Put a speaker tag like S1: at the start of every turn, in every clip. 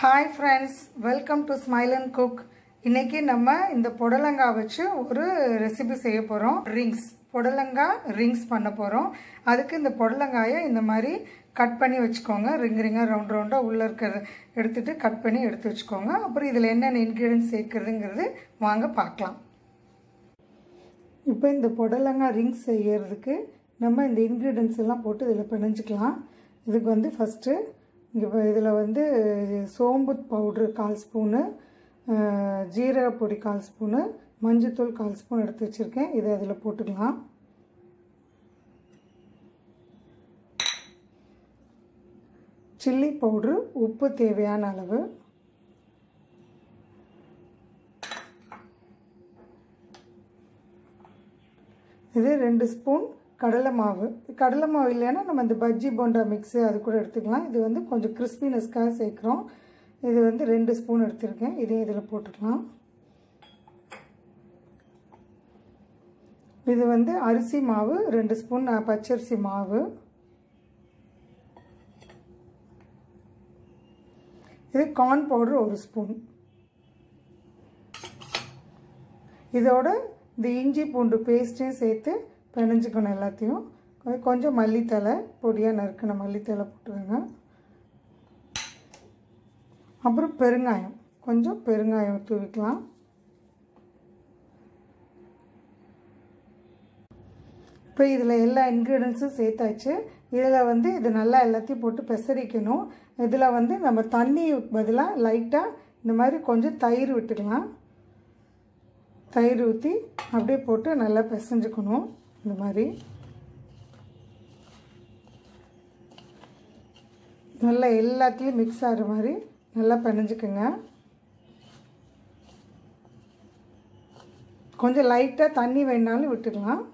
S1: hi friends welcome to smile and cook இன்னைக்கு நம்ம இந்த புடலங்காய் வச்சு ஒரு ரெசிபி செய்ய போகிறோம் ரிங்ஸ் புடலங்காய் ரிங்ஸ் பண்ண போகிறோம் அதுக்கு இந்த புடலங்காயை இந்த மாதிரி கட் பண்ணி வச்சுக்கோங்க ரிங் ரிங்காக ரவுண்ட் ரவுண்டாக உள்ளே இருக்கிறத எடுத்துட்டு கட் பண்ணி எடுத்து வச்சுக்கோங்க அப்புறம் இதில் என்னென்ன இன்க்ரீடியன்ஸ் சேர்க்குறதுங்கிறது வாங்க பார்க்கலாம் இப்போ இந்த புடலங்காய் ரிங்ஸ் செய்யறதுக்கு நம்ம இந்த இன்க்ரீடியன்ஸ் எல்லாம் போட்டு இதில் பிணைஞ்சிக்கலாம் இதுக்கு வந்து ஃபஸ்ட்டு இங்கே இதில் வந்து சோம்பு பவுட்ரு கால் ஸ்பூனு ஜீரக பொடி கால் ஸ்பூனு மஞ்சத்தூள் கால் ஸ்பூன் எடுத்து வச்சுருக்கேன் இதை அதில் போட்டுக்கலாம் சில்லி பவுட்ரு உப்பு தேவையான அளவு இது ரெண்டு ஸ்பூன் கடலை மாவு கடலை மாவு இல்லைன்னா நம்ம இந்த பஜ்ஜி போண்டா மிக்ஸு அது கூட எடுத்துக்கலாம் இது வந்து கொஞ்சம் கிறிஸ்பினஸ்க்காக சேர்க்குறோம் இது வந்து ரெண்டு ஸ்பூன் எடுத்திருக்கேன் இதையும் இதில் போட்டுக்கலாம் இது வந்து அரிசி மாவு ரெண்டு ஸ்பூன் பச்சரிசி மாவு இது கார்ன் பவுடர் ஒரு ஸ்பூன் இதோட இந்த இஞ்சி பூண்டு பேஸ்ட்டையும் சேர்த்து பிணைஞ்சிக்கணும் எல்லாத்தையும் கொஞ்சம் மல்லித்தலை பொடியாக நறுக்கின மல்லித்தலை போட்டுக்கோங்க அப்புறம் பெருங்காயம் கொஞ்சம் பெருங்காயம் தூவிக்கலாம் இப்போ இதில் எல்லா இன்க்ரீடியன்ஸும் சேர்த்தாச்சு இதில் வந்து இது நல்லா எல்லாத்தையும் போட்டு பெசரிக்கணும் இதில் வந்து நம்ம தண்ணி பதிலாக லைட்டாக இந்த மாதிரி கொஞ்சம் தயிர் விட்டுக்கலாம் தயிர் ஊற்றி அப்படியே போட்டு நல்லா பிசைஞ்சுக்கணும் இந்த மாதிரி நல்லா எல்லாத்துலேயும் மிக்ஸ் ஆகிற மாதிரி நல்லா பிணைஞ்சிக்குங்க கொஞ்சம் லைட்டாக தண்ணி வேணாலும் விட்டுக்கலாம்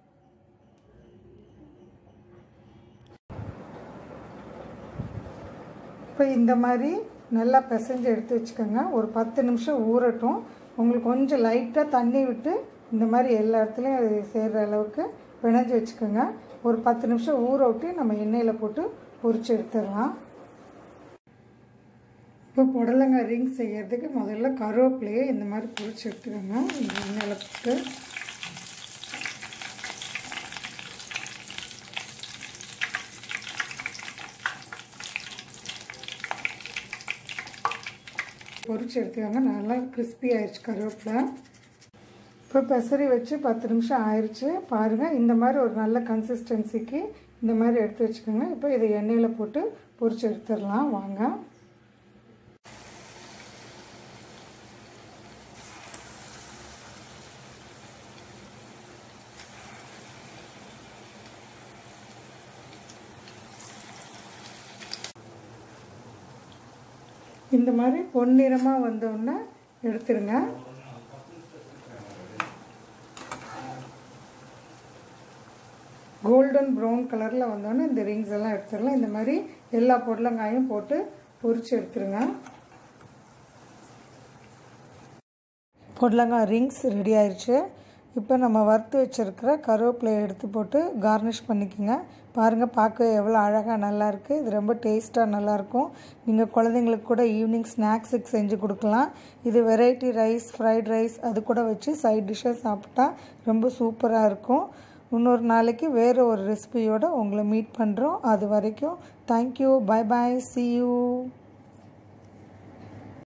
S1: இப்போ இந்த மாதிரி நல்லா பிசைஞ்சு எடுத்து வச்சுக்கோங்க ஒரு பத்து நிமிஷம் ஊறட்டும் உங்களுக்கு கொஞ்சம் லைட்டாக தண்ணி விட்டு இந்த மாதிரி எல்லா இடத்துலையும் சேர்கிற அளவுக்கு பிணைஞ்சு வச்சுக்கோங்க ஒரு பத்து நிமிஷம் ஊற விட்டு நம்ம எண்ணெயில் போட்டு பொரிச்சு எடுத்துடலாம் இப்போ புடலங்காய் ரிங் செய்யறதுக்கு முதல்ல கருவேப்பிலையை இந்த மாதிரி பொரிச்சு எடுத்துக்கோங்க இந்த எண்ணெயில் போட்டு பொரிச்சு எடுத்துக்கோங்க நல்லா கிறிஸ்பி ஆயிடுச்சு கருவேப்பிலை இப்போ பெசரி வச்சு பத்து நிமிஷம் ஆயிடுச்சு பாருங்கள் இந்த மாதிரி ஒரு நல்ல கன்சிஸ்டன்சிக்கு இந்த மாதிரி எடுத்து வச்சுக்கோங்க இப்போ இதை எண்ணெயில் போட்டு பொரிச்சு எடுத்துடலாம் வாங்க இந்த மாதிரி பொன்னிறமாக வந்தோடனே எடுத்துருங்க கோல்டன் ப்ரௌன் கலரில் வந்தோடனே இந்த ரிங்ஸ் எல்லாம் எடுத்துடலாம் இந்த மாதிரி எல்லா பொடலங்காயும் போட்டு பொரிச்சு எடுத்துருங்க பொடலங்காய் ரிங்ஸ் ரெடி ஆயிடுச்சு இப்போ நம்ம வறுத்து வச்சுருக்கிற கருவேப்பிலையை எடுத்து போட்டு கார்னிஷ் பண்ணிக்கோங்க பாருங்கள் பார்க்க எவ்வளோ அழகாக நல்லாயிருக்கு இது ரொம்ப டேஸ்ட்டாக நல்லாயிருக்கும் நீங்கள் குழந்தைங்களுக்கு கூட ஈவினிங் ஸ்நாக்ஸுக்கு செஞ்சு கொடுக்கலாம் இது வெரைட்டி ரைஸ் ஃப்ரைட் ரைஸ் அது கூட வச்சு சைட் டிஷ்ஷாக சாப்பிட்டா ரொம்ப சூப்பராக இருக்கும் இன்னொரு நாளைக்கு வேறு ஒரு ரெசிபியோடு உங்களை மீட் பண்ணுறோம் அது வரைக்கும் thank you bye bye see you